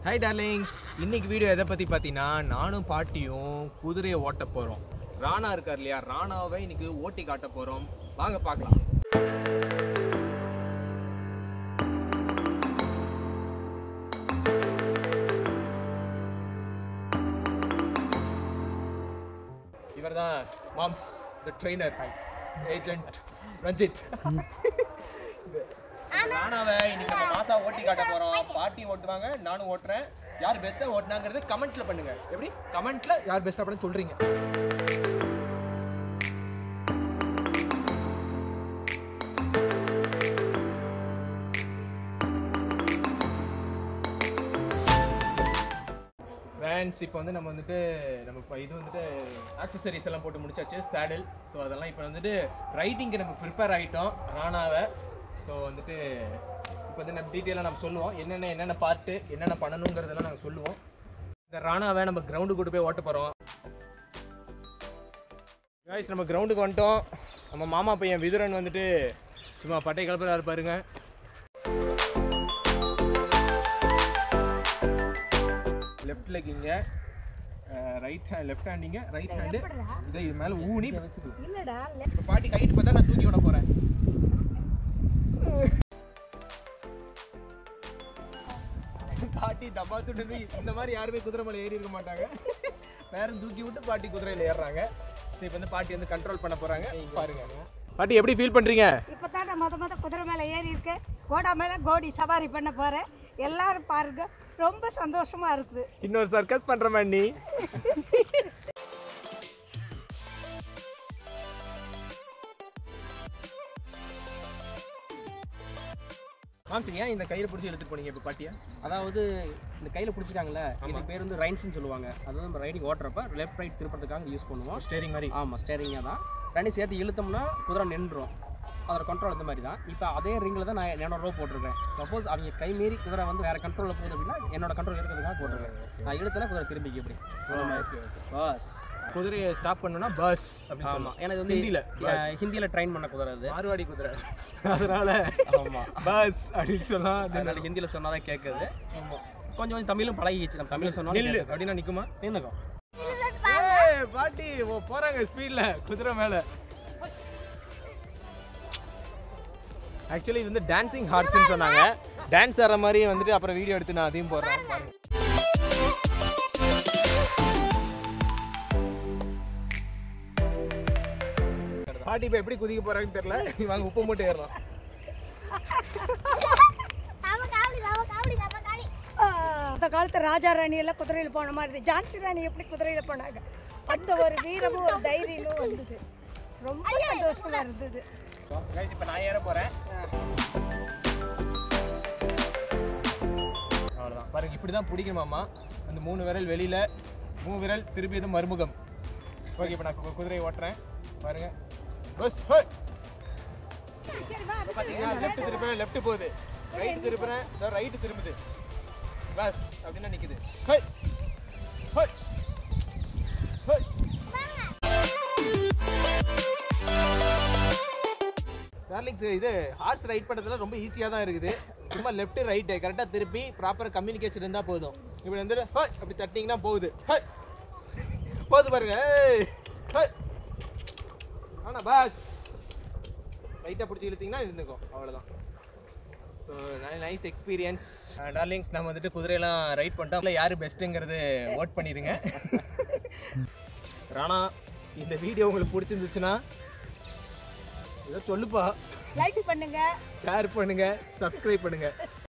Hi darlings இன்னைக்கு video எதை பற்றி பார்த்தீங்கன்னா நானும் பாட்டியும் குதிரையை ஓட்ட போகிறோம் ராணா இருக்கார் இல்லையா ராணாவை இன்னைக்கு ஓட்டி காட்ட போகிறோம் வாங்க பார்க்கலாம் இவர் தான் மாம்ஸ் த ட்ரெயினர் ஏஜென்ட் ரஞ்சித் ராணாவை இன்னைக்கு நம்ம மாசா ஓட்டி காட்ட போறோம் பாட்டி ஓட்டுவாங்க நானும் ஓட்டுறேன் யார் பெஸ்ட்டாக ஓட்டினாங்கிறது கமெண்ட்ல பண்ணுங்க எப்படி கமெண்ட்ல யார் பெஸ்ட்டாக அப்படின்னு சொல்றீங்க ஃப்ரெண்ட்ஸ் இப்போ வந்து நம்ம வந்துட்டு நம்ம இப்போ இது வந்துட்டு ஆக்சசரிஸ் எல்லாம் போட்டு முடிச்சாச்சு சேடல் ஸோ அதெல்லாம் இப்போ வந்துட்டு ரைட்டிங்க்கு நம்ம ப்ரிப்பேர் ஆகிட்டோம் ராணாவை ஸோ வந்துட்டு இப்போ வந்து நம்ம டீட்டெயிலாக நம்ம சொல்லுவோம் என்னென்ன என்னென்ன பார்ட்டு என்னென்ன பண்ணணுங்கிறதெல்லாம் நாங்கள் சொல்லுவோம் இந்த ராணாவை நம்ம கிரவுண்டுக்கு கூட்டு போய் ஓட்ட போகிறோம் காய்ஸ் நம்ம கிரவுண்டுக்கு வந்துட்டோம் நம்ம மாமா பையன் விதுரன் வந்துட்டு சும்மா பட்டை கலப்பராக பாருங்க லெஃப்ட் லெக் இங்க ரைட் ஹேண்ட் லெஃப்ட் ஹேண்ட் இங்க ரைட் ஹேண்டு இதை இது மேலே ஊனி இல்லடா இப்போ பாட்டி கைட்டு பார்த்தா நான் தூக்கி விட போறேன் பாட்டி தப்பா துண்டு இந்த மாதிரி யாருமே குதிரை மேலே ஏறி இருக்க மாட்டாங்க பேரன் தூக்கி விட்டு பாட்டி குதிரையில ஏறுறாங்க சரி இப்போ வந்து பாட்டி வந்து கண்ட்ரோல் பண்ண போறாங்க பாருங்க பாட்டி எப்படி ஃபீல் பண்றீங்க இப்போ தான் நான் முத முத குதிரை மேலே ஏறி இருக்கேன் கோடா மேலே கோடி சவாரி பண்ண போகிறேன் எல்லாரும் பாருங்க ரொம்ப சந்தோஷமா இருக்குது இன்னொரு சர்க்கஸ் பண்ற மாதிரி நீ மாம்சி ஏன் இந்த கையில பிடிச்சி எடுத்துட்டு போனீங்க இப்போ பாட்டியா அதாவது இந்த கையில் பிடிச்சிட்டாங்கல்ல இது பேர் வந்து ரைன்ஸ்னு சொல்லுவாங்க அது வந்து நம்ம ரைடிங் ஓட்டுறப்ப லெஃப்ட் ரைட் திருப்பறதுக்காக யூஸ் பண்ணுவோம் ஸ்டேரிங் மாதிரி ஆமாம் ஸ்டேரிங்காக தான் ரெண்டையும் சேர்த்து இழுத்தோம்னா குதிரை நின்றுடும் அதோட கண்ட்ரோல் இந்த மாதிரி தான் இப்போ அதே ரிங்கில் தான் நான் என்னோட ரோ போட்டிருக்கேன் சப்போஸ் அவங்க கை மீறி குதிரை வந்து வேறு கண்ட்ரோலில் போகுது அப்படின்னா என்னோட கண்ட்ரோல் இருக்கிறதுக்காக போட்டிருக்கேன் நான் இழுத்தனா குதிரை திரும்பிக்கு இப்படி பஸ் குதிரையை ஸ்டாப் பண்ணணும்னா பஸ் அப்படின்னு ஆமாம் சொல்லலாம் ஏன்னா இது வந்து ஹிந்தியில ஹிந்தியில் ட்ரைன் பண்ண குதிரை அது மார்வாடி குதிரை அதனால ஆமாம் பஸ் அப்படின்னு சொல்லலாம் அதனால ஹிந்தியில் சொன்னால் தான் கேட்குது கொஞ்சம் கொஞ்சம் தமிழும் பழகிச்சு நம்ம தமிழில் சொன்னாலும் நில்லு அப்படின்னா நிக்குமா நின்றுக்கும் ஏய், பாட்டி ஓ, போறாங்க ஸ்பீட்ல குதிரை மேல ஆக்சுவலி இது வந்து டான்சிங் ஹார்ஸ்னு சொன்னாங்க டான்ஸ் ஆடுற மாதிரி வந்துட்டு அப்புறம் வீடியோ எடுத்து நான் அதையும் போடுறேன் பாருங்க. பாட்டி இப்போ எப்படி குதிக்க போறாங்கன்னு தெரியல வாங்க உப்பு மூட்டை ஏறலாம் அந்த காலத்து ராஜா ராணி எல்லாம் குதிரையில் போன மாதிரி இருந்துச்சு. ஜான்சி ராணி எப்படி குதிரையில் போனாங்க அந்த ஒரு வீரமும் ஒரு தைரியமும் வந்தது ரொம்ப சந்தோஷமா இருந்தது கைஸ் இப்போ நான் ஏற போறேன் அவ்வளோதான் பாருங்க இப்படி தான் பிடிக்கணுமாமா அந்த மூணு விரல் வெளியில மூணு விரல் திருப்பி இது மறுமுகம் ஓகே இப்போ நான் கு- குதிரையை ஓட்டுறேன் பாருங்க பஸ் பார்த்தீங்கன்னா லெஃப்ட் திருப்புறேன் லெஃப்ட் போகுது ரைட் திருப்புறேன் ரைட்டு திரும்புது பஸ் அப்படின்னு நிற்குது ஹை ஹை ஹை டார்லிங்ஸ் இது ஹார்ஸ் ரைட் பண்ணுறதுல ரொம்ப ஈஸியாக தான் இருக்குது சும்மா லெஃப்ட் ரைட்டு கரெக்டாக திருப்பி ப்ராப்பர் கம்யூனிகேஷன் இருந்தால் போதும் இப்படி வந்து ஹோய் அப்படி தட்டிங்கன்னா போகுது ஹோய் போகுது பாருங்க ஏய் ஹோய் ஆனா பாஸ் லைட்டாக பிடிச்சி இழுத்தீங்கன்னா இருந்துக்கும் அவ்வளோதான் ஸோ நைஸ் எக்ஸ்பீரியன்ஸ் டார்லிங்ஸ் நம்ம வந்துட்டு குதிரையெல்லாம் ரைட் பண்ணிட்டோம் இல்லை யார் பெஸ்ட்டுங்கிறது ஓட் பண்ணிடுங்க ராணா இந்த வீடியோ உங்களுக்கு பிடிச்சிருந்துச்சுன்னா ஏதோ சொல்லுப்பா லைக் பண்ணுங்க ஷேர் பண்ணுங்க சப்ஸ்கிரைப் பண்ணுங்க